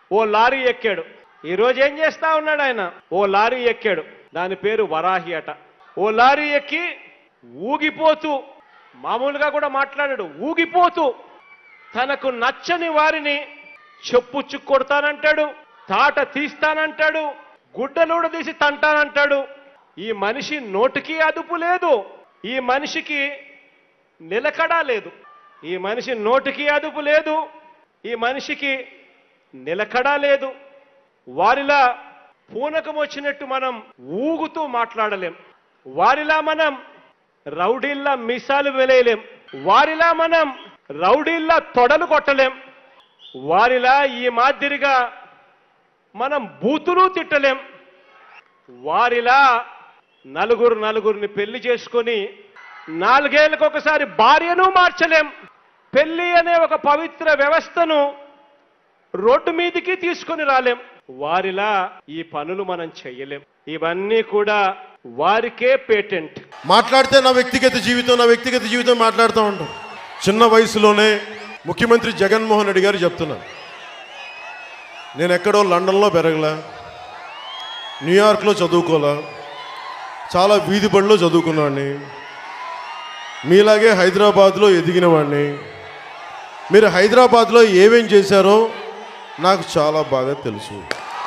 ఓ lorry ఎక్కాడు ఈ రోజు ఏం చేస్తా ఉన్నాడు ఆయన ఓ లారీ ఎక్కాడు దాని పేరు వరాహి అట ఓ లారీ ఎక్కి ఊగిపోతూ మామూలుగా కూడా మాట్లాడాడు ఊగిపోతూ తనకు నచ్చని వారిని చెప్పుచ్చు కొడతానంటాడు తాట తీస్తానంటాడు గుడ్డలూడ తీసి తంటానంటాడు ఈ మనిషి నోటికి అదుపు లేదు ఈ మనిషికి నిలకడ లేదు ఈ మనిషి నోటికి అదుపు లేదు ఈ మనిషికి నిలకడ లేదు వారిలా పూనకం వచ్చినట్టు మనం ఊగుతూ మాట్లాడలేం వారిలా మనం రౌడీల్లా మిసాలు వెలేయలేం వారిలా మనం రౌడీల్లా తొడలు కొట్టలేం వారిలా ఈ మాదిరిగా మనం బూతులు తిట్టలేం వారిలా నలుగురు నలుగురిని పెళ్లి చేసుకొని నాలుగేళ్లకు ఒకసారి భార్యను మార్చలేం పెళ్లి అనే ఒక పవిత్ర వ్యవస్థను రోడ్డు మీదికి తీసుకొని రాలేం వారిలా ఈ పనులు మనం చెయ్యలేం ఇవన్నీ కూడా వారికే పేటెంట్ మాట్లాడితే నా వ్యక్తిగత జీవితం నా వ్యక్తిగత జీవితం మాట్లాడుతూ ఉంటాం చిన్న వయసులోనే ముఖ్యమంత్రి జగన్మోహన్ రెడ్డి గారు చెప్తున్నారు నేను ఎక్కడో లండన్లో పెరగలా న్యూయార్క్లో చదువుకోలా చాలా వీధి బడిలో చదువుకున్నాడిని మీలాగే హైదరాబాద్లో ఎదిగిన వాడిని మీరు హైదరాబాద్లో ఏమేం చేశారో నాకు చాలా బాగా తెలుసు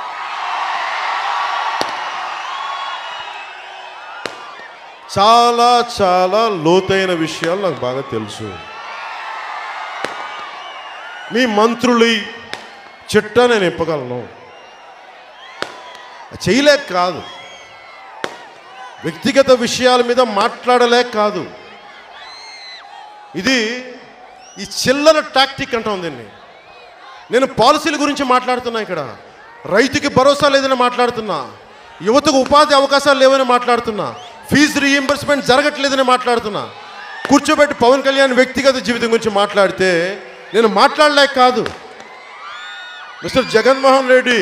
చాలా చాలా లోతైన విషయాలు నాకు బాగా తెలుసు మీ మంత్రులు చిట్టా నేను ఇప్పగలను చేయలేక కాదు వ్యక్తిగత విషయాల మీద మాట్లాడలేక కాదు ఇది ఈ చిల్లర టాక్టిక్ అంటాం దీన్ని నేను పాలసీల గురించి మాట్లాడుతున్నా ఇక్కడ రైతుకి భరోసా లేదని మాట్లాడుతున్నా యువతకు ఉపాధి అవకాశాలు లేవని మాట్లాడుతున్నా ఫీజు రీఎంబర్స్మెంట్ జరగట్లేదని మాట్లాడుతున్నా కూర్చోబెట్టి పవన్ కళ్యాణ్ వ్యక్తిగత జీవితం గురించి మాట్లాడితే నేను మాట్లాడలేక కాదు మిస్టర్ జగన్మోహన్ రెడ్డి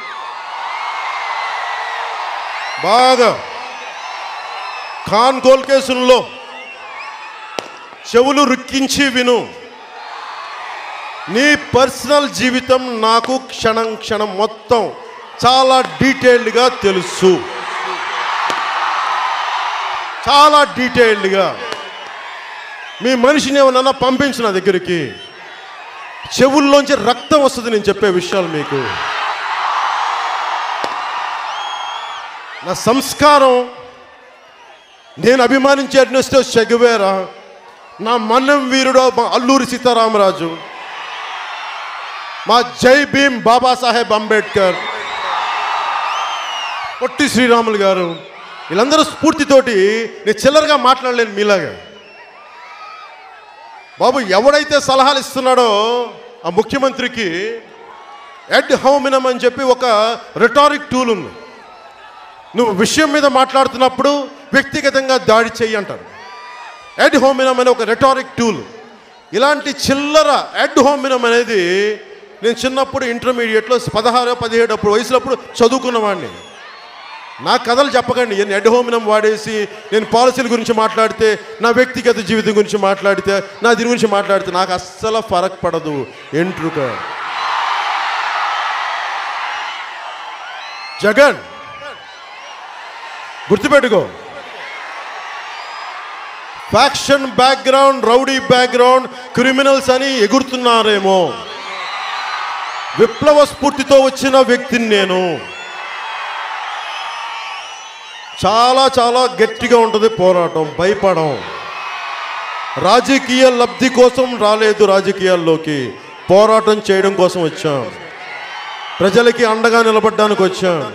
బాగా ఖాన్ గోల్ కేసుల్లో చెవులు రుక్కించి విను నీ పర్సనల్ జీవితం నాకు క్షణం క్షణం మొత్తం చాలా డీటెయిల్డ్గా తెలుసు చాలా డీటెయిల్డ్గా మీ మనిషిని ఏమన్నా పంపించు నా దగ్గరికి చెవుల్లోంచి రక్తం వస్తుంది నేను చెప్పే విషయాలు మీకు నా సంస్కారం నేను అభిమానించే అడ్నెస్టో చెగువేరా నా మన్నం వీరుడు మా అల్లూరి సీతారామరాజు మా జై భీమ్ బాబాసాహెబ్ అంబేద్కర్ పొట్టి శ్రీరాములు గారు వీళ్ళందరూ స్ఫూర్తితోటి నేను చిల్లరగా మాట్లాడలేను మీలాగా బాబు ఎవడైతే సలహాలు ఇస్తున్నాడో ఆ ముఖ్యమంత్రికి ఎడ్ హౌమినం అని చెప్పి ఒక రిటారిక్ టూల్ ఉంది నువ్వు విషయం మీద మాట్లాడుతున్నప్పుడు వ్యక్తిగతంగా దాడి చెయ్యి అంటారు ఎడ్ హోమినం అనే ఒక రెటారిక్ టూల్ ఇలాంటి చిల్లర ఎడ్ హోమినం అనేది నేను చిన్నప్పుడు ఇంటర్మీడియట్లో పదహారు పదిహేడు అప్పుడు వయసులప్పుడు చదువుకున్నవాడిని నా కథలు చెప్పకండి నేను ఎడ్ హోమినం వాడేసి నేను పాలసీల గురించి మాట్లాడితే నా వ్యక్తిగత జీవితం గురించి మాట్లాడితే నా దీని గురించి మాట్లాడితే నాకు అస్సలు ఫరక్ పడదు ఎంట్రుక జగన్ గుర్తుపెట్టుకో faction background rowdy background criminals అని ఎగురుతున్నారేమో విప్లవ స్ఫూర్తితో వచ్చిన వ్యక్తిని నేను చాలా చాలా గట్టిగా ఉంటుంది పోరాటం భయపడం రాజకీయ లబ్ధి కోసం రాలేదు రాజకీయాల్లోకి పోరాటం చేయడం కోసం వచ్చాం ప్రజలకి అండగా నిలబడడానికి వచ్చాం